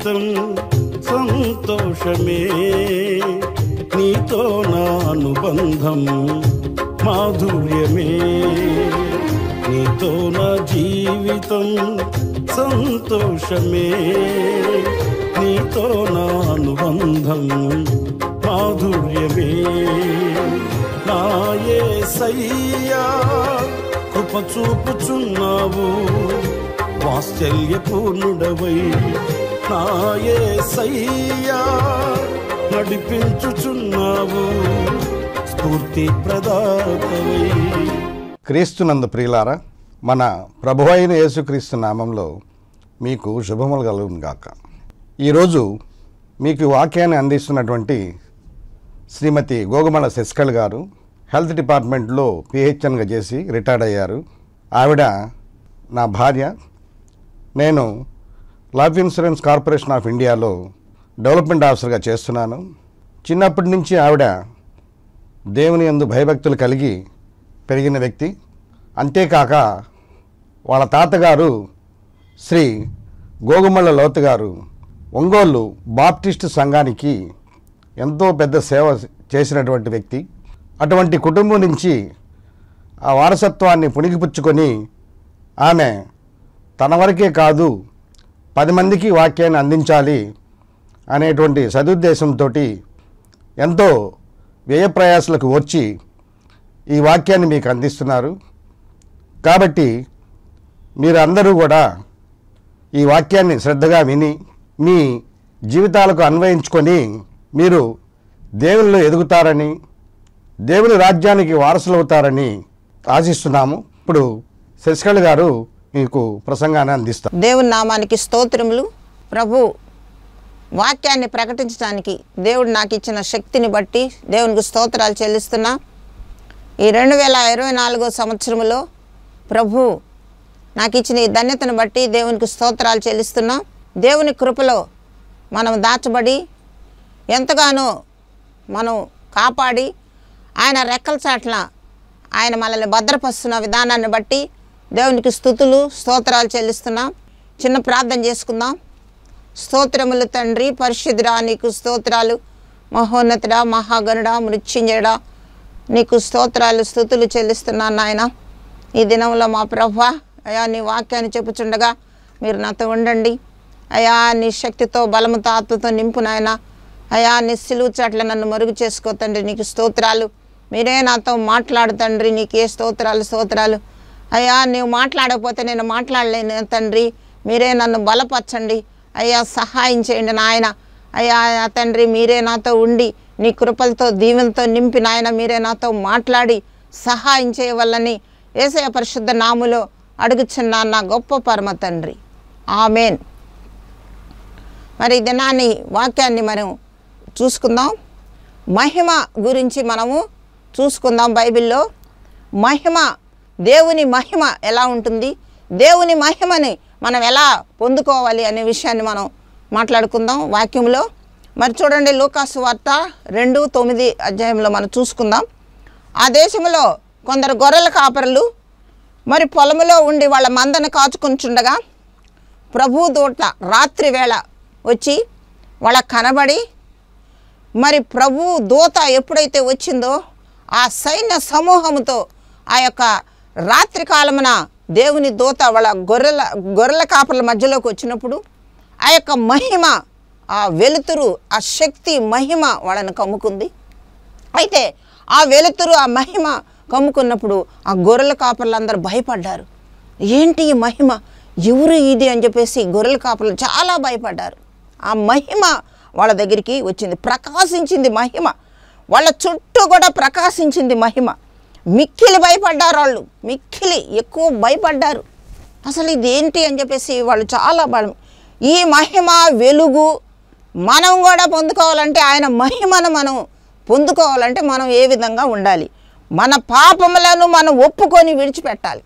జీవితం సంతోషమే నీతో నా అనుబంధం మాధుర్యమే నీతో నా జీవితం సంతోషమే నీతో నా అనుబంధం మాధుర్యమే నాయే సయ్యా కృప చూపుచున్నావు వాత్సల్యపూర్ణుడవై నాయే సయ్యా నడిపించుచున్నావు స్ఫూర్తి ప్రదాతవై క్రీస్తునందు ప్రియులారా మన ప్రభు అయిన యేసుక్రీస్తు నామంలో మీకు శుభములు కలుగును గాక ఈరోజు మీకు ఈ వాక్యాన్ని అందిస్తున్నటువంటి శ్రీమతి గోగుమల శశికళ్ గారు హెల్త్ డిపార్ట్మెంట్లో పిహెచ్ఎన్గా చేసి రిటైర్డ్ అయ్యారు ఆవిడ నా భార్య నేను లైఫ్ ఇన్సూరెన్స్ కార్పొరేషన్ ఆఫ్ ఇండియాలో డెవలప్మెంట్ ఆఫీసర్గా చేస్తున్నాను చిన్నప్పటి నుంచి ఆవిడ దేవుని యందు భయభక్తులు కలిగి పెరిగిన వ్యక్తి అంతేకాక వాళ్ళ తాతగారు శ్రీ గోగుమల్ల లోతు గారు ఒంగోలు బాప్టిస్ట్ సంఘానికి ఎంతో పెద్ద సేవ చేసినటువంటి వ్యక్తి అటువంటి కుటుంబం నుంచి ఆ వారసత్వాన్ని పుణికిపుచ్చుకొని ఆమె తన వరకే కాదు పది మందికి వాక్యాన్ని అందించాలి అనేటువంటి సదుద్దేశంతో ఎంతో వ్యయప్రయాసలకు వచ్చి ఈ వాక్యాన్ని మీకు అందిస్తున్నారు కాబట్టి మీరు అందరూ కూడా ఈ వాక్యాన్ని శ్రద్ధగా విని మీ జీవితాలకు అన్వయించుకొని మీరు దేవునిలో ఎదుగుతారని దేవుని రాజ్యానికి వారసులవుతారని ఆశిస్తున్నాము ఇప్పుడు శశికళ గారు మీకు ప్రసంగాన్ని అందిస్తారు దేవుని నామానికి స్తోత్రములు ప్రభు వాక్యాన్ని ప్రకటించడానికి దేవుడు నాకు ఇచ్చిన శక్తిని బట్టి దేవునికి స్తోత్రాలు చెల్లిస్తున్నా ఈ రెండు వేల ఇరవై నాలుగో సంవత్సరంలో ప్రభు నాకు ఇచ్చిన ఈ ధన్యతను బట్టి దేవునికి స్తోత్రాలు చెల్లిస్తున్నా దేవుని కృపలో మనం దాచబడి ఎంతగానో మనం కాపాడి ఆయన రెక్కల చాట్ల ఆయన మనల్ని భద్రపరుస్తున్న విధానాన్ని బట్టి దేవునికి స్థుతులు స్తోత్రాలు చెల్లిస్తున్నాం చిన్న ప్రార్థన చేసుకుందాం స్తోత్రములు తండ్రి పరిశుద్ధుడా నీకు స్తోత్రాలు మహోన్నతుడా మహాగణుడా మృత్యుంజయుడా నీకు స్తోత్రాలు స్థుతులు చెల్లిస్తున్నాను నాయన ఈ దినంలో మా ప్రభ అయా నీ వాక్యాన్ని చెప్పుచుండగా మీరు నాతో ఉండండి అయా నీ శక్తితో బలముతో ఆత్మతో నింపు నాయన అయా నీ సిలువు చాట్ల నన్ను మరుగు చేసుకో తండ్రి నీకు స్తోత్రాలు మీరే నాతో మాట్లాడు తండ్రి నీకే స్తోత్రాలు స్తోత్రాలు అయ్యా నీవు మాట్లాడకపోతే నేను మాట్లాడలేను తండ్రి మీరే నన్ను బలపరచండి అయ్యా సహాయం చేయండి నాయన అయ్యా నా తండ్రి మీరే నాతో ఉండి నీ కృపలతో దీవెనతో నింపి నాయన మీరే నాతో మాట్లాడి సహాయం చేయవల్లని ఏసయ పరిశుద్ధ నాములో అడుగుచున్నా నా గొప్ప పరమ తండ్రి ఆమెన్ మరి ఈ దినాన్ని వాక్యాన్ని మనం చూసుకుందాం మహిమ గురించి మనము చూసుకుందాం బైబిల్లో మహిమ దేవుని మహిమ ఎలా ఉంటుంది దేవుని మహిమని మనం ఎలా పొందుకోవాలి అనే విషయాన్ని మనం మాట్లాడుకుందాం వాక్యంలో మరి చూడండి లూకాసు వార్త రెండు తొమ్మిది అధ్యాయంలో మనం చూసుకుందాం ఆ దేశంలో కొందరు గొర్రెల కాపరులు మరి పొలములో ఉండి వాళ్ళ మందను కాచుకుంటుండగా ప్రభు దూట రాత్రి వేళ వచ్చి వాళ్ళ కనబడి మరి ప్రభు దూత ఎప్పుడైతే వచ్చిందో ఆ సైన్య సమూహముతో ఆ యొక్క రాత్రి కాలమున దేవుని దూత వాళ్ళ గొర్రెల గొర్రెల కాపర్ల మధ్యలోకి వచ్చినప్పుడు ఆ యొక్క మహిమ ఆ వెలుతురు ఆ శక్తి మహిమ వాళ్ళని కమ్ముకుంది అయితే ఆ వెలుతురు ఆ మహిమ కమ్ముకున్నప్పుడు ఆ గొర్రెల కాపర్లు అందరూ భయపడ్డారు ఏంటి ఈ మహిమ ఎవరు ఇది అని చెప్పేసి గొర్రెల కాపర్లు చాలా భయపడ్డారు ఆ మహిమ వాళ్ళ దగ్గరికి వచ్చింది ప్రకాశించింది మహిమ వాళ్ళ చుట్టూ కూడా ప్రకాశించింది మహిమ మిక్కిలి భయపడ్డారు వాళ్ళు మిక్కిలి ఎక్కువ భయపడ్డారు అసలు ఇదేంటి అని చెప్పేసి వాళ్ళు చాలా బలం ఈ మహిమ వెలుగు మనం కూడా పొందుకోవాలంటే ఆయన మహిమను మనం పొందుకోవాలంటే మనం ఏ విధంగా ఉండాలి మన పాపములను మనం ఒప్పుకొని విడిచిపెట్టాలి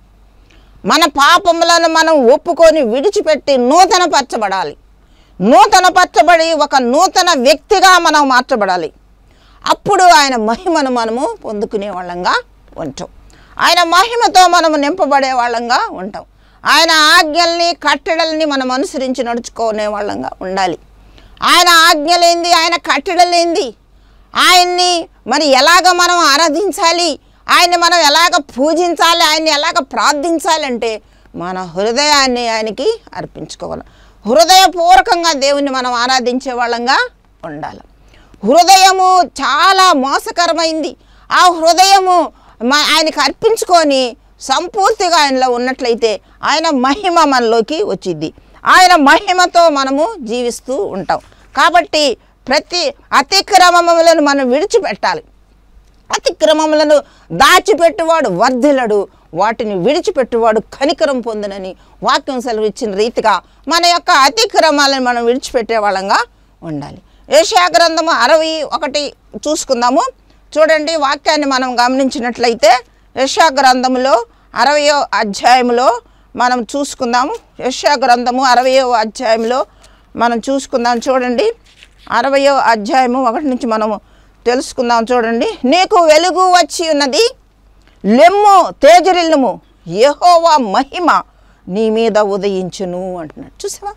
మన పాపములను మనం ఒప్పుకొని విడిచిపెట్టి నూతన పరచబడాలి నూతన పరచబడి ఒక నూతన వ్యక్తిగా మనం మార్చబడాలి అప్పుడు ఆయన మహిమను మనము పొందుకునే వాళ్ళంగా ఉంటాం ఆయన మహిమతో మనము నింపబడే వాళ్ళంగా ఉంటాం ఆయన ఆజ్ఞల్ని కట్టడల్ని మనం అనుసరించి నడుచుకునే వాళ్ళంగా ఉండాలి ఆయన ఆజ్ఞలేంది ఆయన కట్టడలేంది ఆయన్ని మరి ఎలాగ మనం ఆరాధించాలి ఆయన్ని మనం ఎలాగ పూజించాలి ఆయన్ని ఎలాగ ప్రార్థించాలంటే మన హృదయాన్ని ఆయనకి అర్పించుకోవాలి హృదయపూర్వకంగా దేవుణ్ణి మనం ఆరాధించే వాళ్ళంగా ఉండాలి హృదయము చాలా మోసకరమైంది ఆ హృదయము మ- ఆయనకి అర్పించుకొని సంపూర్తిగా ఆయనలో ఉన్నట్లయితే ఆయన మహిమ మనలోకి వచ్చింది ఆయన మహిమతో మనము జీవిస్తూ ఉంటాం కాబట్టి ప్రతి అతిక్రమములను మనం విడిచిపెట్టాలి అతిక్రమములను దాచిపెట్టువాడు వర్ధిలడు వాటిని విడిచిపెట్టువాడు కనికరం పొందునని వాక్యం సెలవు ఇచ్చిన రీతిగా మన యొక్క అతిక్రమాలను మనం విడిచిపెట్టే వాళ్ళంగా ఉండాలి ఏషియా గ్రంథము అరవై ఒకటి చూసుకుందాము చూడండి వాక్యాన్ని మనం గమనించినట్లయితే యశా గ్రంథములో అరవయో అధ్యాయంలో మనం చూసుకుందాము యశా గ్రంథము అరవయో అధ్యాయంలో మనం చూసుకుందాం చూడండి అరవయో అధ్యాయము ఒకటి నుంచి మనము తెలుసుకుందాం చూడండి నీకు వెలుగు వచ్చి ఉన్నది లెమ్ము తేజరిల్లుము యెహోవా మహిమ నీ మీద ఉదయించును అంటున్నాడు చూసావా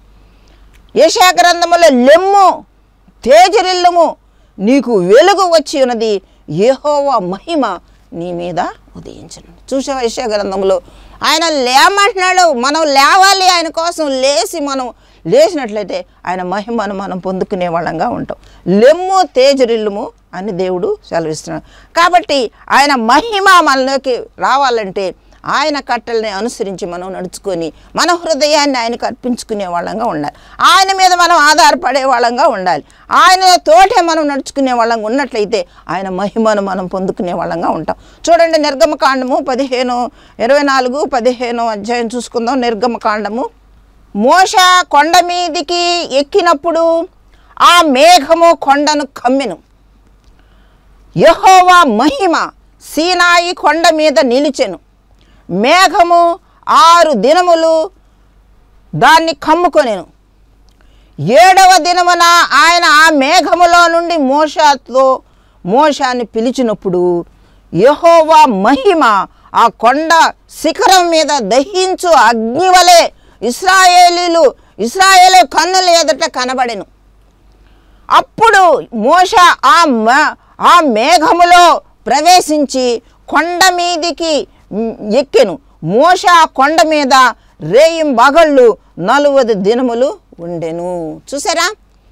యశా గ్రంథములో లెమ్ము తేజరిల్లుము నీకు వెలుగు వచ్చి ఉన్నది యెహోవా మహిమ నీ మీద ఉదయించను చూసావా యశా గ్రంథంలో ఆయన లేమంటున్నాడు మనం లేవాలి ఆయన కోసం లేచి మనం లేచినట్లయితే ఆయన మహిమను మనం పొందుకునే వాళ్ళంగా ఉంటాం లెమ్ము తేజరిల్లుము అని దేవుడు సెలవిస్తున్నాడు కాబట్టి ఆయన మహిమ మనలోకి రావాలంటే ఆయన కట్టల్ని అనుసరించి మనం నడుచుకొని మన హృదయాన్ని ఆయనకు అర్పించుకునే వాళ్ళంగా ఉండాలి ఆయన మీద మనం ఆధారపడే వాళ్ళంగా ఉండాలి ఆయన తోటే మనం నడుచుకునే వాళ్ళంగా ఉన్నట్లయితే ఆయన మహిమను మనం పొందుకునే వాళ్ళంగా ఉంటాం చూడండి నిర్గమకాండము పదిహేను ఇరవై నాలుగు పదిహేను అధ్యాయం చూసుకుందాం నిర్గమకాండము మోష కొండ మీదికి ఎక్కినప్పుడు ఆ మేఘము కొండను కమ్మెను యెహోవా మహిమ సీనాయి కొండ మీద నిలిచెను మేఘము ఆరు దినములు దాన్ని కమ్ముకొనెను ఏడవ దినమున ఆయన ఆ మేఘములో నుండి మోషాతో మోషాన్ని పిలిచినప్పుడు యెహోవా మహిమ ఆ కొండ శిఖరం మీద దహించు అగ్నివలే ఇస్రాయేలీలు ఇస్రాయేలే కన్నుల ఎదుట కనబడెను అప్పుడు మోష ఆ మ- ఆ మేఘములో ప్రవేశించి కొండ మీదికి మ్, ఎక్కెను మోష ఆ కొండ మీద రేయిం బగళ్ళు నలువది దినములు ఉండెను చూసారా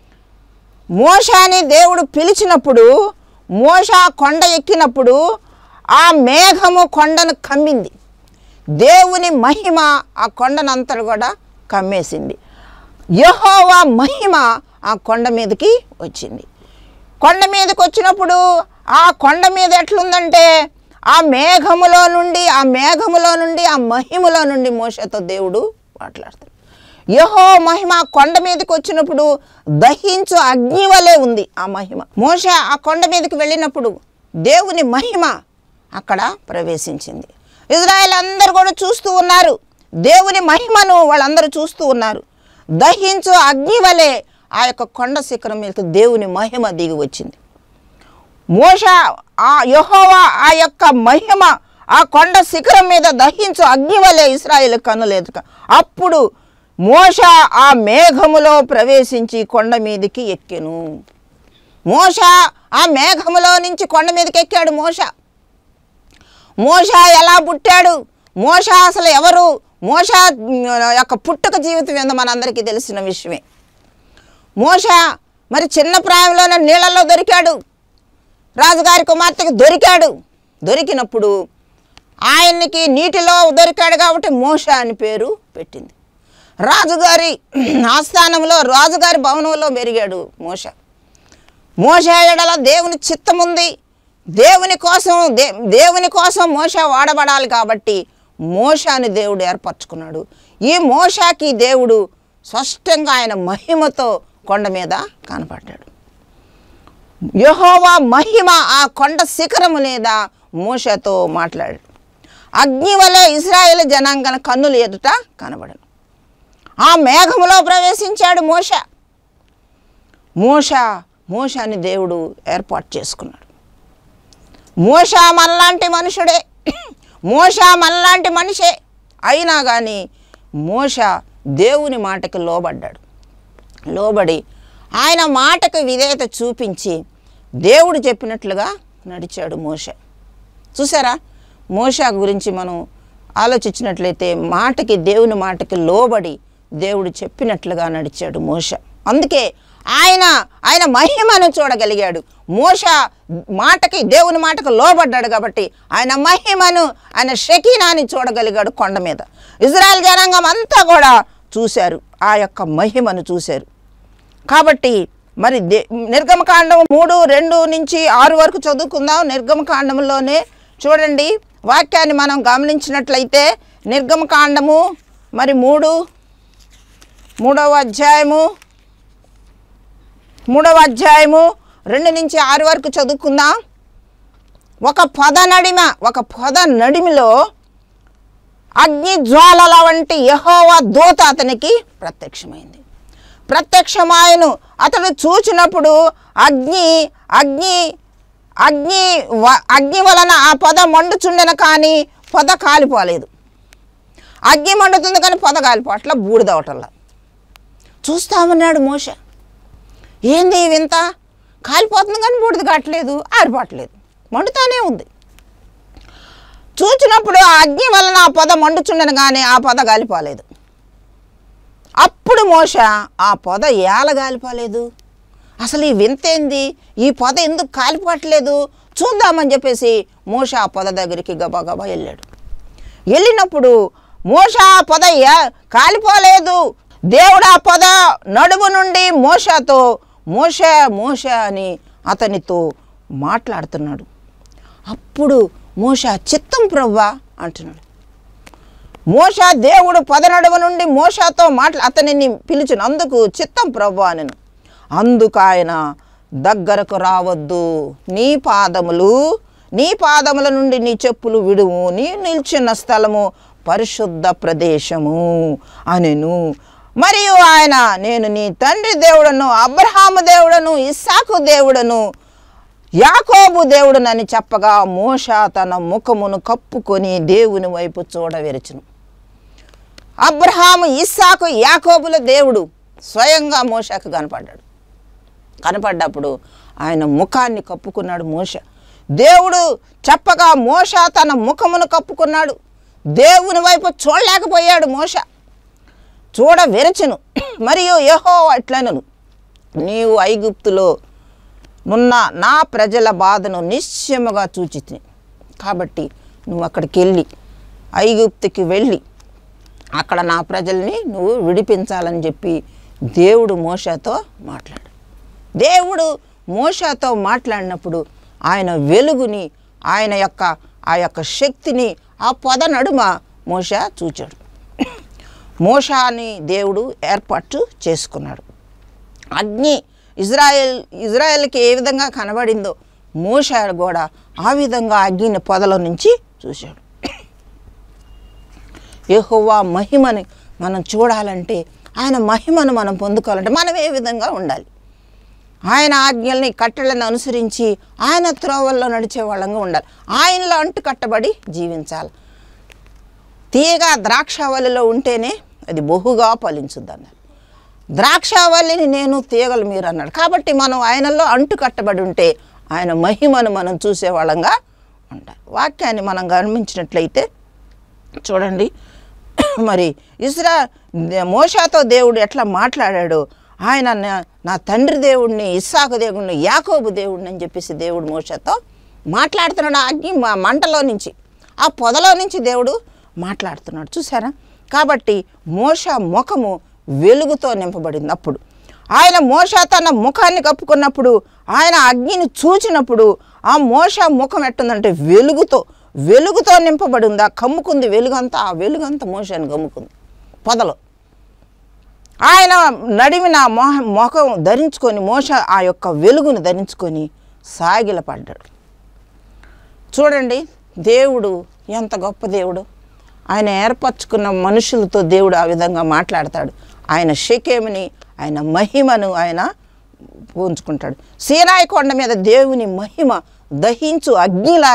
మోషాని దేవుడు పిలిచినప్పుడు మోష కొండ ఎక్కినప్పుడు ఆ మేఘము కొండను కమ్మింది దేవుని మహిమ ఆ కొండనంతటి కూడా కమ్మేసింది యెహోవా మహిమ ఆ కొండ మీదకి వచ్చింది కొండ మీదకి వచ్చినప్పుడు ఆ కొండ మీద ఎట్లుందంటే ఆ మేఘములో నుండి ఆ మేఘములో నుండి ఆ మహిమలో నుండి మోసతో దేవుడు మాట్లాడతాడు యహో మహిమ ఆ కొండ మీదకి వచ్చినప్పుడు దహించు అగ్ని వలె ఉంది ఆ మహిమ మోష ఆ కొండ మీదకి వెళ్ళినప్పుడు దేవుని మహిమ అక్కడ ప్రవేశించింది ఇజ్రాయెల్ అందరూ కూడా చూస్తూ ఉన్నారు దేవుని మహిమను వాళ్ళందరూ చూస్తూ ఉన్నారు దహించు అగ్ని వలె ఆ యొక్క కొండ శిఖరం మీద దేవుని మహిమ దిగి వచ్చింది మోష ఆ యెహోవా ఆ యొక్క మహిమ ఆ కొండ శిఖరం మీద దహించు అగ్ని వలె ఇస్రాయేల్ కన్నులేదు అప్పుడు మోష ఆ మేఘములో ప్రవేశించి కొండ మీదకి ఎక్కెను మోష ఆ మేఘములో నుంచి కొండ మీదకి ఎక్కాడు మోష మోష ఎలా పుట్టాడు మోష అసలు ఎవరు మోష మ్, యొక్క పుట్టుక జీవితం ఏందో మనందరికీ తెలిసిన విషయమే మోష మరి చిన్న ప్రాయంలోనే నీళ్ళల్లో దొరికాడు రాజుగారి కుమార్తెకు దొరికాడు దొరికినప్పుడు ఆయనకి నీటిలో దొరికాడు కాబట్టి మోష అని పేరు పెట్టింది రాజుగారి ఆస్థానంలో రాజుగారి భవనంలో పెరిగాడు మోష మోష ఎడల దేవుని చిత్తం ఉంది దేవుని కోసం దే దేవుని కోసం మోష వాడబడాలి కాబట్టి మోషాని దేవుడు ఏర్పరచుకున్నాడు ఈ మోషాకి దేవుడు స్పష్టంగా ఆయన మహిమతో కొండ మీద కనపడ్డాడు యెహోవా మహిమ ఆ కొండ శిఖరము మీద మోషతో మాట్లాడాడు అగ్ని వలె ఇస్రాయేల్ జనాంగన కన్నులు ఎదుట కనబడను ఆ మేఘములో ప్రవేశించాడు మోష మోష మోషాని దేవుడు ఏర్పాటు చేసుకున్నాడు మోష మనలాంటి మనుషుడే మోష మనలాంటి మనిషే అయినా కానీ మోష దేవుని మాటకి లోబడ్డాడు లోబడి ఆయన మాటకు విధేయత చూపించి దేవుడు చెప్పినట్లుగా నడిచాడు మోష చూసారా మోష గురించి మనం ఆలోచించినట్లయితే మాటకి దేవుని మాటకి లోబడి దేవుడు చెప్పినట్లుగా నడిచాడు మోష అందుకే ఆయన ఆయన మహిమను చూడగలిగాడు మోష మాటకి దేవుని మాటకు లోబడ్డాడు కాబట్టి ఆయన మహిమను ఆయన షకీనాని చూడగలిగాడు కొండ మీద ఇజ్రాయెల్ జనాంగం అంతా కూడా చూశారు ఆ యొక్క మహిమను చూశారు కాబట్టి మరి దే నిర్గమకాండం మూడు రెండు నుంచి ఆరు వరకు చదువుకుందాం నిర్గమకాండంలోనే చూడండి వాక్యాన్ని మనం గమనించినట్లయితే నిర్గమకాండము మరి మూడు మూడవ అధ్యాయము మూడవ అధ్యాయము రెండు నుంచి ఆరు వరకు చదువుకుందాం ఒక పొద నడిమ ఒక పొద నడిమిలో అగ్ని జ్వాలల వంటి యహోవా దూత అతనికి ప్రత్యక్షమైంది ప్రత్యక్షమాయను అతడు చూచినప్పుడు అగ్ని అగ్ని అగ్ని వ- అగ్ని వలన ఆ పొద మండుచుండెన కానీ పొద కాలిపోలేదు అగ్ని మండుతుంది కానీ పొద కాలిపోవట్ల బూడిదవటల్లా చూస్తామన్నాడు మోష ఏంది ఈ వింత కాలిపోతుంది కానీ బూడిద కావట్లేదు ఆరిపోవట్లేదు మండుతానే ఉంది చూచినప్పుడు ఆ అగ్ని వలన ఆ పొద మండుచుండను కానీ ఆ పొద గాలిపోలేదు అప్పుడు మోష ఆ పొద ఏల గాలిపోలేదు అసలు ఈ వింతేంది ఈ పొద ఎందుకు కాలిపోవట్లేదు చూద్దామని చెప్పేసి మోష ఆ పొద దగ్గరికి గబా గబా వెళ్ళాడు వెళ్ళినప్పుడు మోష ఆ పొద ఏ- కాలిపోలేదు దేవుడు ఆ పొద నడుము నుండి మోషతో మోష మోష అని అతనితో మాట్లాడుతున్నాడు అప్పుడు మోష చిత్తం ప్రవ్వా అంటున్నాడు మోష దేవుడు పదనడవ నుండి మోషతో మాట్లా అతనిని పిలిచిన అందుకు చిత్తం ప్రవ్వా నేను అందుకు ఆయన దగ్గరకు రావద్దు నీ పాదములు నీ పాదముల నుండి నీ చెప్పులు విడువు నీ నిల్చున్న స్థలము పరిశుద్ధ ప్రదేశము అనెను మరియు ఆయన నేను నీ తండ్రి దేవుడను అబ్రహాము దేవుడను ఇస్సాకు దేవుడను యాకోబు దేవుడునని చెప్పగా మోష తన ముఖమును కప్పుకొని దేవుని వైపు చూడవెరచును అబ్రహాము ఇస్సాకు యాకోబుల దేవుడు స్వయంగా మోషకు కనపడ్డాడు కనపడ్డప్పుడు ఆయన ముఖాన్ని కప్పుకున్నాడు మోష దేవుడు చెప్పగా మోష తన ముఖమును కప్పుకున్నాడు దేవుని వైపు చూడలేకపోయాడు మోష చూడ విరచును మరియు యహో అట్లనను నీవు ఐగుప్తులో నున్న నా ప్రజల బాధను నిశ్చయముగా చూచితిని కాబట్టి నువ్వు అక్కడికి వెళ్ళి ఐగుప్తుకి వెళ్ళి అక్కడ నా ప్రజల్ని నువ్వు విడిపించాలని చెప్పి దేవుడు మోషతో మాట్లాడు దేవుడు మోషతో మాట్లాడినప్పుడు ఆయన వెలుగుని ఆయన యొక్క ఆ యొక్క శక్తిని ఆ పొద నడుమ మోష చూచాడు మోషాని దేవుడు ఏర్పాటు చేసుకున్నాడు అగ్ని ఇజ్రాయెల్ ఇజ్రాయెల్కి ఏ విధంగా కనబడిందో మోష కూడా ఆ విధంగా అగ్నిని పొదల నుంచి చూశాడు యెహోవా మహిమని మనం చూడాలంటే ఆయన మహిమను మనం పొందుకోవాలంటే మనం ఏ విధంగా ఉండాలి ఆయన ఆజ్ఞల్ని కట్టెలను అనుసరించి ఆయన త్రోవల్లో నడిచే వాళ్ళంగా ఉండాలి ఆయనలో అంటు కట్టబడి జీవించాలి తీగ ద్రాక్షావళిలో ఉంటేనే అది బహుగా ఫలించుద్ది అన్నారు ద్రాక్షావళిని నేను తీగలు మీరు అన్నాడు కాబట్టి మనం ఆయనలో అంటు కట్టబడి ఉంటే ఆయన మహిమను మనం చూసేవాళ్ళంగా ఉండాలి వాక్యాన్ని మనం గమనించినట్లయితే చూడండి మరి ఇస్రా మోషాతో దేవుడు ఎట్లా మాట్లాడాడు ఆయన నా- నా తండ్రి దేవుడిని ఇస్సాకు దేవుడిని యాకోబు దేవుడిని అని చెప్పేసి దేవుడు మోషతో మాట్లాడుతున్నాడు ఆ అగ్ని మ- మంటలో నుంచి ఆ పొదలో నుంచి దేవుడు మాట్లాడుతున్నాడు చూసారా కాబట్టి మోష ముఖము వెలుగుతో నింపబడింది అప్పుడు ఆయన మోష తన ముఖాన్ని కప్పుకున్నప్పుడు ఆయన అగ్నిని చూచినప్పుడు ఆ మోష ముఖం ఎట్టుందంటే వెలుగుతో వెలుగుతో నింపబడి ఉంది ఆ కమ్ముకుంది వెలుగంతా ఆ వెలుగంతా మోషాన్ని కమ్ముకుంది పొదలో ఆయన నడిమిన మోహ ముఖం ధరించుకొని మోష ఆ యొక్క వెలుగును ధరించుకొని సాగిలపడ్డాడు చూడండి దేవుడు ఎంత గొప్ప దేవుడు ఆయన ఏర్పరచుకున్న మనుషులతో దేవుడు ఆ విధంగా మాట్లాడతాడు ఆయన షకేమిని ఆయన మహిమను ఆయన పోంచుకుంటాడు సీనాయి కొండ మీద దేవుని మహిమ దహించు అగ్నిలాగా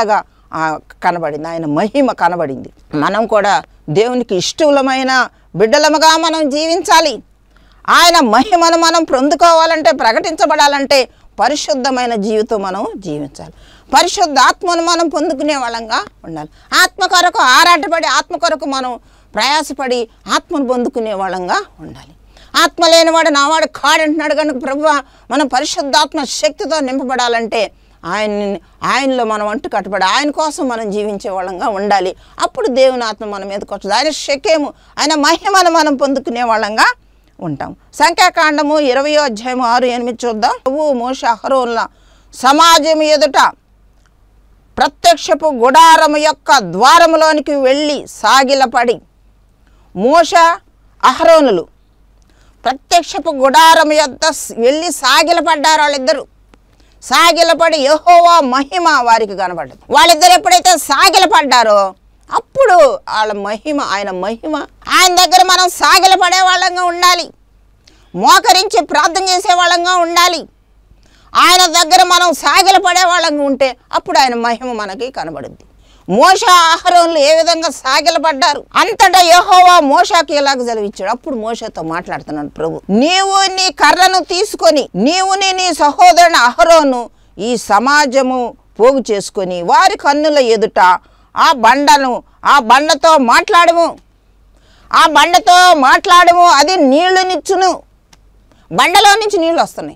ఆ కనబడింది ఆయన మహిమ కనబడింది మనం కూడా దేవునికి ఇష్టములమైన బిడ్డలముగా మనం జీవించాలి ఆయన మహిమను మనం పొందుకోవాలంటే ప్రకటించబడాలంటే పరిశుద్ధమైన జీవితం మనం జీవించాలి పరిశుద్ధ ఆత్మను మనం పొందుకునే వాళ్ళంగా ఉండాలి ఆత్మ కొరకు ఆరాటపడి ఆత్మ కొరకు మనం ప్రయాసపడి ఆత్మను పొందుకునే వాళ్ళంగా ఉండాలి ఆత్మ లేనివాడు నావాడు కాడంటున్నాడు కనుక ప్రభు మనం పరిశుద్ధాత్మ శక్తితో నింపబడాలంటే ఆయన ఆయనలో మనం అంటు కట్టబడి ఆయన కోసం మనం జీవించే వాళ్ళంగా ఉండాలి అప్పుడు దేవుని ఆత్మ మన మీదకి వస్తుంది ఆయన శక్యము ఆయన మహిమను మనం పొందుకునే వాళ్ళంగా ఉంటాం సంఖ్యాకాండము ఇరవయో అధ్యాయము ఆరు ఎనిమిది చూద్దాం ప్రభు మోష అహరోన్ల సమాజం ఎదుట ప్రత్యక్షపు గుడారము యొక్క ద్వారములోనికి వెళ్ళి సాగిలపడి మోష అహరోనులు ప్రత్యక్షపు గుడారం యొద్ద స్- వెళ్ళి సాగిలపడ్డారు వాళ్ళిద్దరు సాగిలపడి యెహోవా మహిమ వారికి కనబడ్డది వాళ్ళిద్దరు ఎప్పుడైతే సాగిలపడ్డారో అప్పుడు వాళ్ళ మహిమ ఆయన మహిమ ఆయన దగ్గర మనం సాగిలపడే వాళ్ళంగా ఉండాలి మోకరించి ప్రార్థన చేసే వాళ్ళంగా ఉండాలి ఆయన దగ్గర మనం సాగిలపడే వాళ్ళంగా ఉంటే అప్పుడు ఆయన మహిమ మనకి కనబడుద్ది మోష ఆహారంలో ఏ విధంగా సాగిలపడ్డారు అంతటా యెహోవా మోషాకి ఎలాగ జలవిచ్చాడు అప్పుడు మోషతో మాట్లాడుతున్నాడు ప్రభు నీవు నీ కర్రను తీసుకొని నీవుని నీ సహోదరుని అహరోను ఈ సమాజము పోగు చేసుకొని వారి కన్నుల ఎదుట ఆ బండను ఆ బండతో మాట్లాడము ఆ బండతో మాట్లాడము అది నీళ్లునిచ్చును బండలో నుంచి నీళ్ళు వస్తున్నాయి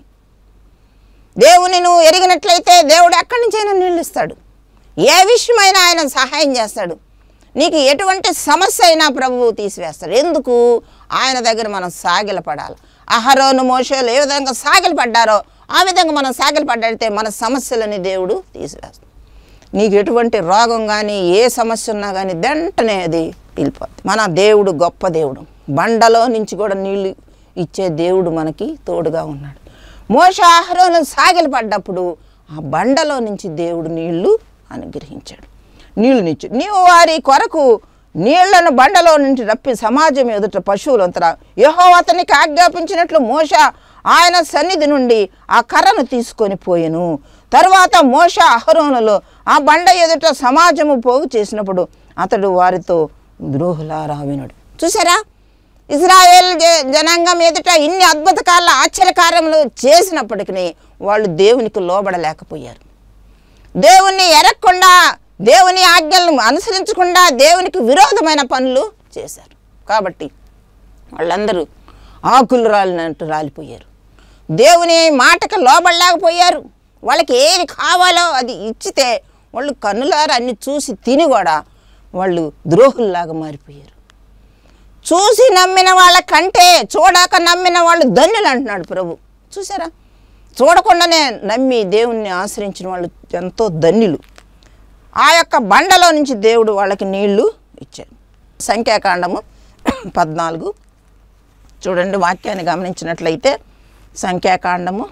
దేవుని నువ్వు ఎరిగినట్లయితే దేవుడు ఎక్కడి నుంచైనా నీళ్ళు ఇస్తాడు ఏ విషయమైనా ఆయన సహాయం చేస్తాడు నీకు ఎటువంటి సమస్య అయినా ప్రభువు తీసివేస్తాడు ఎందుకు ఆయన దగ్గర మనం సాగిలపడాలి అహరోను మోషలు ఏ విధంగా సాగిలపడ్డారో ఆ విధంగా మనం సాగిలపడ్డాడితే మన సమస్యలని దేవుడు తీసివేస్తాడు నీకు ఎటువంటి రోగం కానీ ఏ సమస్య ఉన్నా కానీ వెంటనే అది వెళ్ళిపోతుంది మన దేవుడు గొప్ప దేవుడు బండలో నుంచి కూడా నీళ్లు ఇచ్చే దేవుడు మనకి తోడుగా ఉన్నాడు మోస ఆహారంలో సాగిలి పడ్డప్పుడు ఆ బండలో నుంచి దేవుడు నీళ్లు అనుగ్రహించాడు నీళ్ళునిచ్చు నీవు వారి కొరకు నీళ్లను బండలో నుంచి రప్పి సమాజం ఎదుట పశువులంతరా యహో అతనికి ఆజ్ఞాపించినట్లు మోష ఆయన సన్నిధి నుండి ఆ కర్రను తీసుకొని పోయెను తరువాత మోష అహరోనులో ఆ బండ ఎదుట సమాజము పోగు చేసినప్పుడు అతడు వారితో ద్రోహులారా వినుడు చూసారా ఇజ్రాయేల్ జ- జనాంగం ఎదుట ఇన్ని అద్భుత కాల ఆశ్చర్యకార్యములు చేసినప్పటికీ వాళ్ళు దేవునికి లోబడలేకపోయారు దేవుణ్ణి ఎరగకుండా దేవుని ఆజ్ఞలను అనుసరించకుండా దేవునికి విరోధమైన పనులు చేశారు కాబట్టి వాళ్ళందరూ ఆకులు రాలినట్టు రాలిపోయారు దేవుని మాటకు లోబడలేకపోయారు వాళ్ళకి ఏది కావాలో అది ఇచ్చితే వాళ్ళు కన్నులారా అన్ని చూసి తిని కూడా వాళ్ళు ద్రోహుల్లాగా మారిపోయారు చూసి నమ్మిన వాళ్ళ కంటే చూడక నమ్మిన వాళ్ళు ధన్యులు అంటున్నాడు ప్రభు చూసారా చూడకుండానే నమ్మి దేవుణ్ణి ఆశ్రయించిన వాళ్ళు ఎంతో ధన్యులు ఆ యొక్క బండలో నుంచి దేవుడు వాళ్ళకి నీళ్లు ఇచ్చాడు సంఖ్యాకాండము పద్నాలుగు చూడండి వాక్యాన్ని గమనించినట్లయితే సంఖ్యాకాండము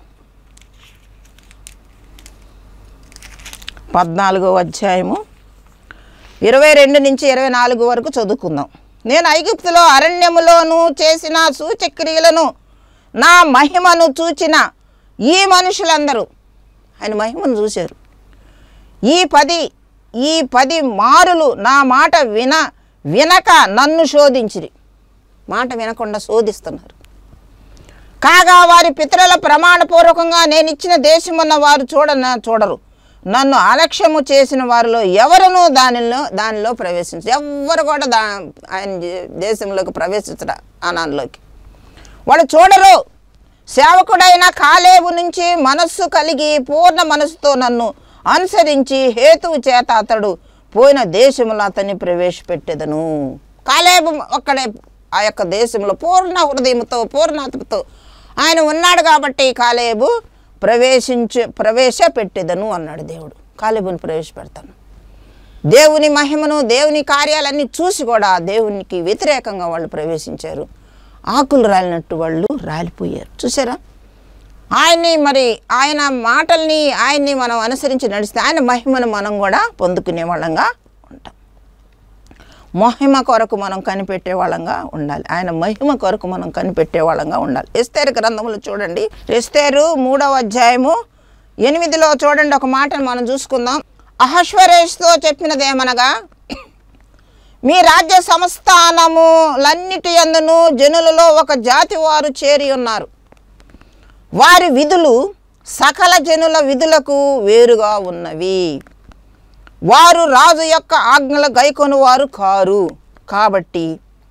పద్నాలుగో అధ్యాయము ఇరవై రెండు నుంచి ఇరవై నాలుగు వరకు చదువుకుందాం నేను ఐగుప్తులో అరణ్యములోను చేసిన సూచక్రియలను నా మహిమను చూచిన ఈ మనుషులందరూ ఆయన మహిమను చూశారు ఈ పది ఈ పది మారులు నా మాట విన వినక నన్ను శోధించిరి మాట వినకుండా శోధిస్తున్నారు కాగా వారి పితరుల ప్రమాణపూర్వకంగా నేను ఇచ్చిన దేశమున్న వారు చూడన చూడరు నన్ను అలక్ష్యము చేసిన వారిలో ఎవరునూ దానిలో దానిలో ప్రవేశించరు ఎవ్వరు కూడా దా ఆయన దే- దేశంలోకి ప్రవేశించరు ఆనాన్లోకి వాళ్ళు చూడరు సేవకుడైన కాలేబు నుంచి మనస్సు కలిగి పూర్ణ మనస్సుతో నన్ను అనుసరించి హేతువు చేత అతడు పోయిన దేశంలో అతన్ని ప్రవేశపెట్టెదను కాలేబు ఒక్కడే ఆ యొక్క దేశంలో పూర్ణ హృదయంతో పూర్ణాత్మతో ఆయన ఉన్నాడు కాబట్టి కాలేబు ప్రవేశించు ప్రవేశపెట్టెదను అన్నాడు దేవుడు కాలేబుని ప్రవేశపెడతాను దేవుని మహిమను దేవుని కార్యాలన్నీ చూసి కూడా దేవునికి వ్యతిరేకంగా వాళ్ళు ప్రవేశించారు ఆకులు రాలినట్టు వాళ్ళు రాలిపోయారు చూసారా ఆయన్ని మరి ఆయన మాటల్ని ఆయన్ని మనం అనుసరించి నడిస్తే ఆయన మహిమను మనం కూడా పొందుకునే వాళ్ళంగా ఉంటాం మహిమ కొరకు మనం కనిపెట్టే వాళ్ళంగా ఉండాలి ఆయన మహిమ కొరకు మనం కనిపెట్టే వాళ్ళంగా ఉండాలి ఎస్తేరు గ్రంథములు చూడండి ఎస్తేరు మూడవ అధ్యాయము ఎనిమిదిలో చూడండి ఒక మాటను మనం చూసుకుందాం అహశ్వరేష్తో చెప్పినదేమనగా మీ రాజ్య సంస్థానములన్నిటి అందును జనులలో ఒక జాతి వారు చేరి ఉన్నారు వారి విధులు సకల జనుల విధులకు వేరుగా ఉన్నవి వారు రాజు యొక్క ఆజ్ఞల గైకొను వారు కారు కాబట్టి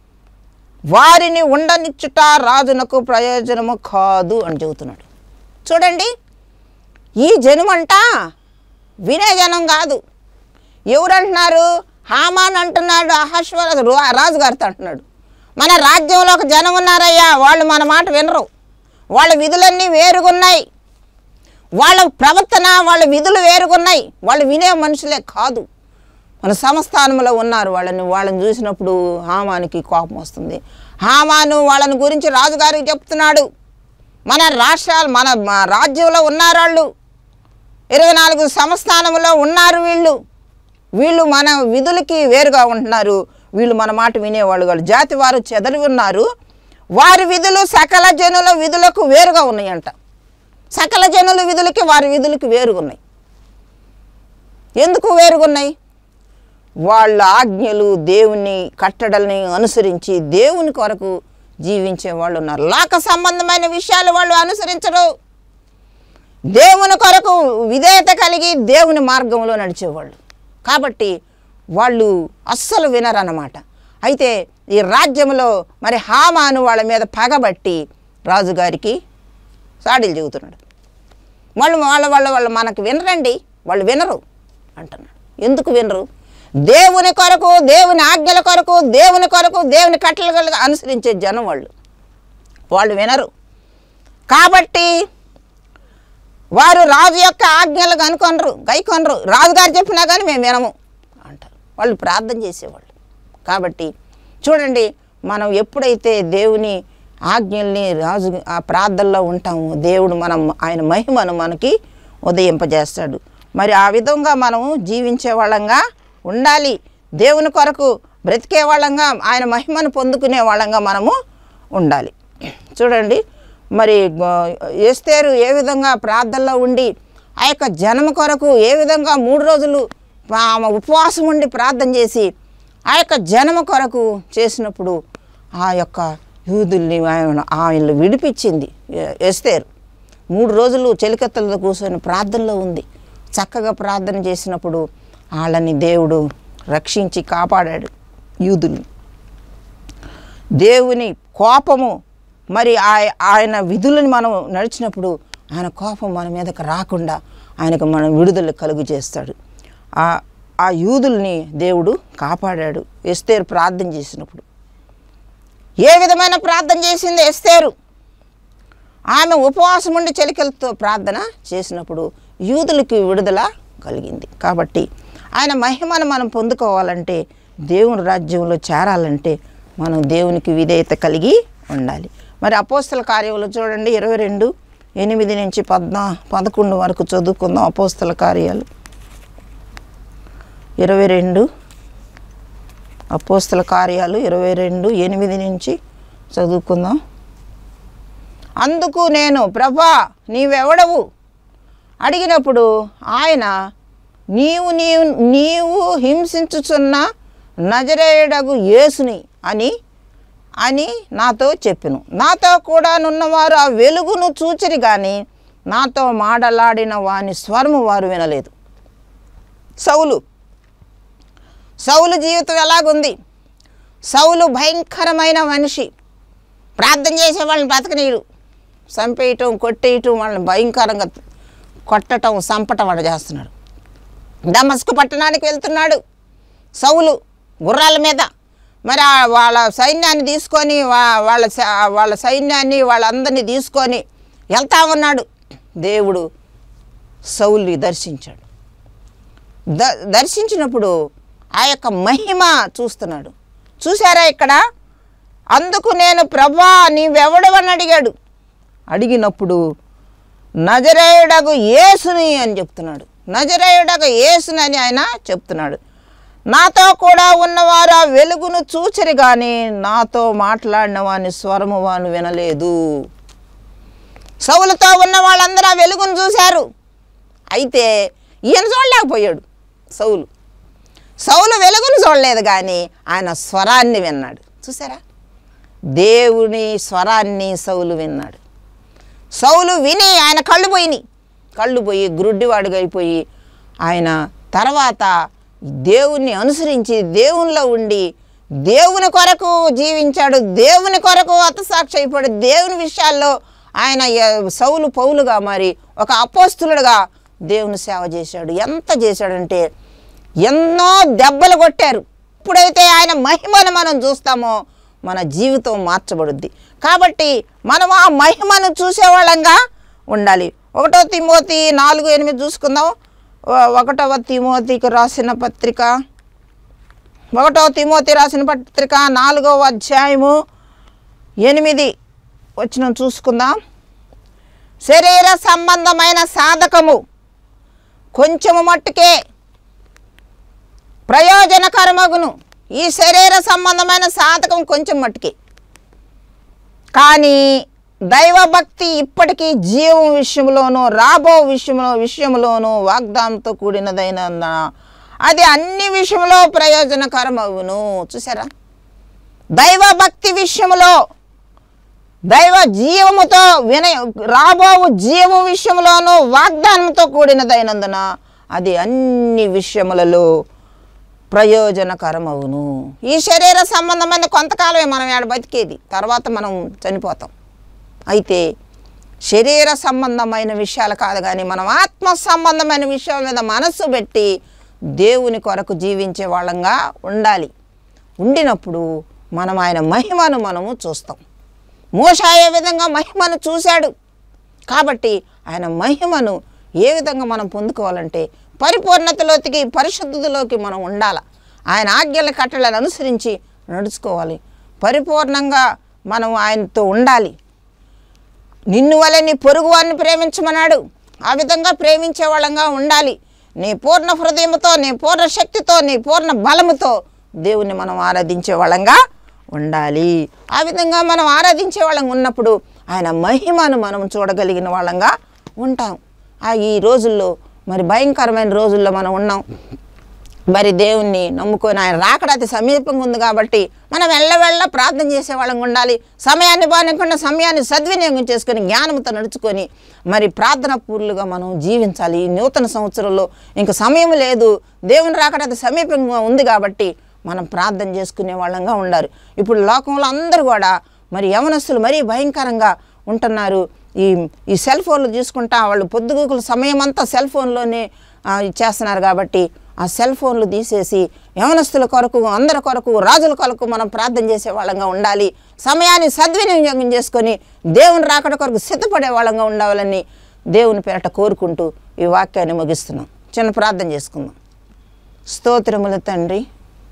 వారిని ఉండనిచ్చుట రాజునకు ప్రయోజనము కాదు అని చెబుతున్నాడు చూడండి ఈ జనమంట వినే జనం కాదు ఎవరు అంటున్నారు హామాన్ అంటున్నాడు అహశ్వర రాజుగారితో అంటున్నాడు మన రాజ్యంలో ఒక జనం ఉన్నారయ్యా వాళ్ళు మన మాట వినరు వాళ్ళ విధులన్నీ వేరుగున్నాయి వాళ్ళ ప్రవర్తన వాళ్ళ విధులు వేరుగున్నాయి వాళ్ళు వినే మనుషులే కాదు మన సంస్థానంలో ఉన్నారు వాళ్ళని వాళ్ళని చూసినప్పుడు హామానికి కోపం వస్తుంది హామాను వాళ్ళని గురించి రాజుగారికి చెప్తున్నాడు మన రాష్ట్రాలు మన మా రాజ్యంలో ఉన్నారు వాళ్ళు ఇరవై నాలుగు సంస్థానంలో ఉన్నారు వీళ్ళు వీళ్ళు మన విధులకి వేరుగా ఉంటున్నారు వీళ్ళు మన మాట వినేవాళ్ళు వాళ్ళు జాతి వారు చెదరి ఉన్నారు వారి విధులు సకల జనుల విధులకు వేరుగా ఉన్నాయంట సకల జనుల విధులకి వారి విధులకి వేరుగా ఉన్నాయి ఎందుకు వేరుగా ఉన్నాయి వాళ్ళ ఆజ్ఞలు దేవుని కట్టడల్ని అనుసరించి దేవుని కొరకు జీవించే వాళ్ళు ఉన్నారు లోక సంబంధమైన విషయాలు వాళ్ళు అనుసరించరు దేవుని కొరకు విధేయత కలిగి దేవుని మార్గంలో నడిచేవాళ్ళు కాబట్టి వాళ్ళు అస్సలు వినరన్నమాట అయితే ఈ రాజ్యంలో మరి హామాను వాళ్ళ మీద పగబట్టి రాజుగారికి సాడీలు చెబుతున్నాడు వాళ్ళు వాళ్ళ వాళ్ళ వాళ్ళు మనకు వినరండి వాళ్ళు వినరు అంటున్నాడు ఎందుకు వినరు దేవుని కొరకు దేవుని ఆజ్ఞల కొరకు దేవుని కొరకు దేవుని కట్టలు అనుసరించే జనం వాళ్ళు వాళ్ళు వినరు కాబట్టి వారు రాజు యొక్క ఆజ్ఞలు కనుకొనరు గైకొనరు రాజుగారు చెప్పినా కానీ మేము వినము అంటారు వాళ్ళు ప్రార్థన చేసేవాళ్ళు కాబట్టి చూడండి మనం ఎప్పుడైతే దేవుని ఆజ్ఞల్ని రాజు ఆ ప్రార్థనలో ఉంటామో దేవుడు మనం ఆయన మహిమను మనకి ఉదయింపజేస్తాడు మరి ఆ విధంగా మనము జీవించే వాళ్ళంగా ఉండాలి దేవుని కొరకు బ్రతికే వాళ్ళంగా ఆయన మహిమను పొందుకునే వాళ్ళంగా మనము ఉండాలి చూడండి మరి గో- ఎస్తేరు ఏ విధంగా ప్రార్థనలో ఉండి ఆ యొక్క జనమ కొరకు ఏ విధంగా మూడు రోజులు ఆమె ఉపవాసం ఉండి ప్రార్థన చేసి ఆ యొక్క జనమ కొరకు చేసినప్పుడు ఆ యొక్క యూదుల్ని ఆయన ఆయన విడిపించింది ఎ- ఎస్తేరు మూడు రోజులు చెలికత్తలతో కూర్చొని ప్రార్థనలో ఉంది చక్కగా ప్రార్థన చేసినప్పుడు వాళ్ళని దేవుడు రక్షించి కాపాడాడు యూదుల్ని దేవుని కోపము మరి ఆయ- ఆయన విధులను మనం నడిచినప్పుడు ఆయన కోపం మన మీదకి రాకుండా ఆయనకు మనం విడుదల కలుగు చేస్తాడు ఆ ఆ యూదుల్ని దేవుడు కాపాడాడు ఎస్తేరు ప్రార్థన చేసినప్పుడు ఏ విధమైన ప్రార్థన చేసింది ఎస్తేరు ఆమె ఉపవాసం ఉండి చెలికలతో ప్రార్థన చేసినప్పుడు యూదులకి విడుదల కలిగింది కాబట్టి ఆయన మహిమను మనం పొందుకోవాలంటే దేవుని రాజ్యంలో చేరాలంటే మనం దేవునికి విధేయత కలిగి ఉండాలి మరి అపోస్తల కార్యంలో చూడండి ఇరవై రెండు ఎనిమిది నుంచి పద్నా పదకొండు వరకు చదువుకుందాం అపోస్తల కార్యాలు ఇరవై రెండు అపోస్తల కార్యాలు ఇరవై రెండు ఎనిమిది నుంచి చదువుకుందాం అందుకు నేను ప్రభా నీవెవడవు అడిగినప్పుడు ఆయన నీవు నీవు నీవు హింసించుచున్న నజరేయుడగు యేసుని అని అని నాతో చెప్పెను నాతో కూడా నున్నవారు ఆ వెలుగును చూచిరి కానీ నాతో మాడలాడిన వాని స్వరము వారు వినలేదు సౌలు సౌలు జీవితం ఎలాగుంది సౌలు భయంకరమైన మనిషి ప్రార్థన చేసే వాళ్ళని బ్రతకనీయుడు చంపేయటం కొట్టేయటం వాళ్ళని భయంకరంగా కొట్టటం చంపటం వాడు చేస్తున్నాడు దమస్కు పట్టణానికి వెళ్తున్నాడు సౌలు గుర్రాల మీద మరి ఆ వాళ్ళ సైన్యాన్ని తీసుకొని వా- వాళ్ళ స- వాళ్ళ సైన్యాన్ని వాళ్ళందరినీ తీసుకొని వెళ్తా ఉన్నాడు దేవుడు సౌల్ని దర్శించాడు ద దర్శించినప్పుడు ఆ యొక్క మహిమ చూస్తున్నాడు చూసారా ఇక్కడ అందుకు నేను ప్రభా నీవెవడవని అడిగాడు అడిగినప్పుడు నజరేయుడగు యేసుని అని చెప్తున్నాడు నజరేయుడగు యేసుని అని ఆయన చెప్తున్నాడు నాతో కూడా ఉన్నవారు ఆ వెలుగును చూచరి కానీ నాతో మాట్లాడిన వాని స్వరము వాను వినలేదు సౌలతో ఉన్న వాళ్ళందరూ ఆ వెలుగును చూశారు అయితే ఈయన చూడలేకపోయాడు సౌలు సౌలు వెలుగును చూడలేదు కానీ ఆయన స్వరాన్ని విన్నాడు చూసారా దేవుని స్వరాన్ని సౌలు విన్నాడు సౌలు విని ఆయన కళ్ళు పోయినాయి కళ్ళు పోయి గ్రుడ్డివాడుగా అయిపోయి ఆయన తర్వాత దేవుణ్ణి అనుసరించి దేవునిలో ఉండి దేవుని కొరకు జీవించాడు దేవుని కొరకు హతసాక్షి అయిపోయాడు దేవుని విషయాల్లో ఆయన ఎ- సౌలు పౌలుగా మరి ఒక అపోస్తులుడుగా దేవుని సేవ చేశాడు ఎంత చేశాడంటే ఎన్నో దెబ్బలు కొట్టారు ఎప్పుడైతే ఆయన మహిమను మనం చూస్తామో మన జీవితం మార్చబడుద్ది కాబట్టి మనం ఆ మహిమను చూసేవాళ్ళంగా ఉండాలి ఒకటో తిమోతి నాలుగు ఎనిమిది చూసుకుందాం ఒ- ఒకటవ తిమోతికి రాసిన పత్రిక ఒకటో తిమోతి రాసిన పత్రిక నాలుగవ అధ్యాయము ఎనిమిది వచ్చిన చూసుకుందాం శరీర సంబంధమైన సాధకము కొంచెము మట్టుకే ప్రయోజనకరమగును ఈ శరీర సంబంధమైన సాధకం కొంచెం మట్టుకే కానీ దైవభక్తి ఇప్పటికీ జీవం విషయంలోనూ రాబో విషయంలో విషయంలోనూ వాగ్దానంతో కూడినదైన అది అన్ని విషయంలో ప్రయోజనకరమగును చూసారా దైవభక్తి విషయంలో దైవ జీవముతో వినయ రాబో జీవ విషయంలోనూ వాగ్దానంతో కూడినదైనందున అది అన్ని విషయములలో ప్రయోజనకరమవును ఈ శరీర సంబంధమైన కొంతకాలమే మనం ఏడ బతికేది తర్వాత మనం చనిపోతాం అయితే శరీర సంబంధమైన విషయాలు కాదు కానీ మనం ఆత్మ సంబంధమైన విషయాల మీద మనస్సు పెట్టి దేవుని కొరకు జీవించే వాళ్ళంగా ఉండాలి ఉండినప్పుడు మనం ఆయన మహిమను మనము చూస్తాం మోష ఏ విధంగా మహిమను చూశాడు కాబట్టి ఆయన మహిమను ఏ విధంగా మనం పొందుకోవాలంటే పరిపూర్ణతలోకి పరిశుద్ధతలోకి మనం ఉండాలి ఆయన ఆజ్ఞల కట్టలను అనుసరించి నడుచుకోవాలి పరిపూర్ణంగా మనం ఆయనతో ఉండాలి నిన్ను వలె నీ పొరుగు వారిని ప్రేమించమన్నాడు ఆ విధంగా ప్రేమించే వాళ్ళంగా ఉండాలి నీ పూర్ణ హృదయముతో నీ పూర్ణ శక్తితో నీ పూర్ణ బలముతో దేవుని మనం ఆరాధించే వాళ్ళంగా ఉండాలి ఆ విధంగా మనం ఆరాధించే వాళ్ళంగా ఉన్నప్పుడు ఆయన మహిమను మనం చూడగలిగిన వాళ్ళంగా ఉంటాం ఆ ఈ రోజుల్లో మరి భయంకరమైన రోజుల్లో మనం ఉన్నాం మరి దేవుణ్ణి నమ్ముకొని ఆయన రాకడ అతి సమీపంగా ఉంది కాబట్టి మనం వెళ్ళ ప్రార్థన చేసే వాళ్ళంగా ఉండాలి సమయాన్ని బాగాలేకుండా సమయాన్ని సద్వినియోగం చేసుకొని జ్ఞానంతో నడుచుకొని మరి ప్రార్థన పూర్లుగా మనం జీవించాలి ఈ నూతన సంవత్సరంలో ఇంక సమయం లేదు దేవుని రాకడ అతి సమీపంగా ఉంది కాబట్టి మనం ప్రార్థన చేసుకునే వాళ్ళంగా ఉండాలి ఇప్పుడు లోకంలో అందరూ కూడా మరి యవనస్తులు మరీ భయంకరంగా ఉంటున్నారు ఈ ఈ సెల్ ఫోన్లు చూసుకుంటా వాళ్ళు పొద్దుగూకుల సమయం అంతా సెల్ ఫోన్లోనే ఆ, చేస్తున్నారు కాబట్టి ఆ సెల్ ఫోన్లు తీసేసి యవనస్తుల కొరకు అందరి కొరకు రాజుల కొరకు మనం ప్రార్థన చేసే వాళ్ళంగా ఉండాలి సమయాన్ని సద్వినియోగం చేసుకొని దేవుని రాకడ కొరకు సిద్ధపడే వాళ్ళంగా ఉండాలని దేవుని పేరట కోరుకుంటూ ఈ వాక్యాన్ని ముగిస్తున్నాం చిన్న ప్రార్థన చేసుకుందాం స్తోత్రముల తండ్రి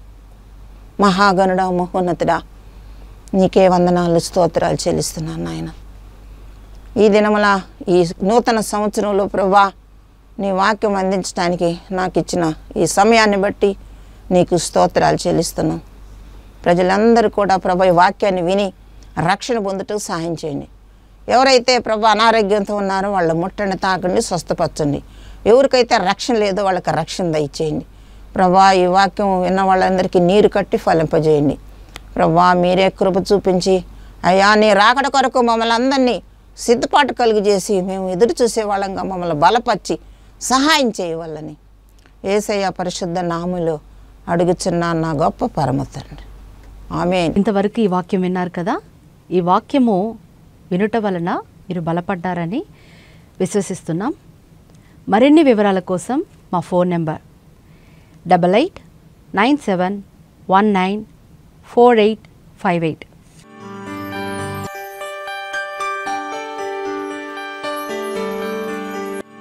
మహాగణుడా మహోన్నతుడా నీకే వందనాలు స్తోత్రాలు చెల్లిస్తున్నాను నాయన ఈ దినముల ఈ నూతన సంవత్సరంలో ప్రభా నీ వాక్యం అందించడానికి నాకు ఇచ్చిన ఈ సమయాన్ని బట్టి నీకు స్తోత్రాలు చెల్లిస్తున్నాం ప్రజలందరూ కూడా ప్రభా ఈ వాక్యాన్ని విని రక్షణ పొందుటకు సహాయం చేయండి ఎవరైతే ప్రభా అనారోగ్యంతో ఉన్నారో వాళ్ళ ముట్టండి తాకండి స్వస్థపరచండి ఎవరికైతే రక్షణ లేదో వాళ్ళకి రక్షణ దయచేయండి ప్రభా ఈ వాక్యం విన్న వాళ్ళందరికీ నీరు కట్టి ఫలింపజేయండి ప్రభా మీరే కృప చూపించి అయ్యా నీ రాకడ కొరకు మమ్మల్ని అందరినీ సిద్ధపాటు కలిగి చేసి మేము ఎదురు చూసే వాళ్ళంగా మమ్మల్ని బలపరిచి సహాయం చేయవాలని ఏసయ్య పరిశుద్ధ నాములో అడుగుచున్నా నా గొప్ప పరమ తండ్రి ఆమెన్ ఇంతవరకు ఈ వాక్యం విన్నారు కదా ఈ వాక్యము వినుట వలన మీరు బలపడ్డారని విశ్వసిస్తున్నాం మరిన్ని వివరాల కోసం మా phone number double eight nine seven one nine four eight five eight